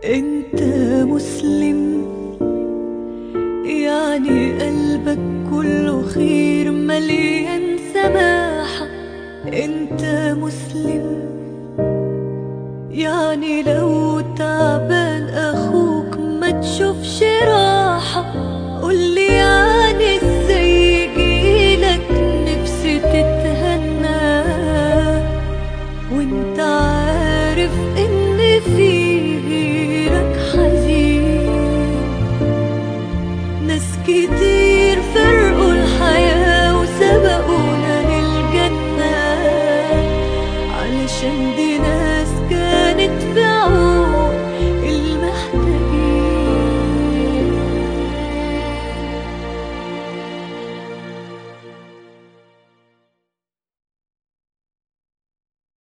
انت مسلم يعني قلبك كله خير مليان سماحة انت مسلم يعني لو تعبان اخوك ما تشوفش راحة قولي يعني ازاي يجيلك نفسي تتهنى وانت عارف ان في غيرك حزين ناس كتير فرقوا الحياة وسبقونا للجنة علشان دي ناس كانت في عون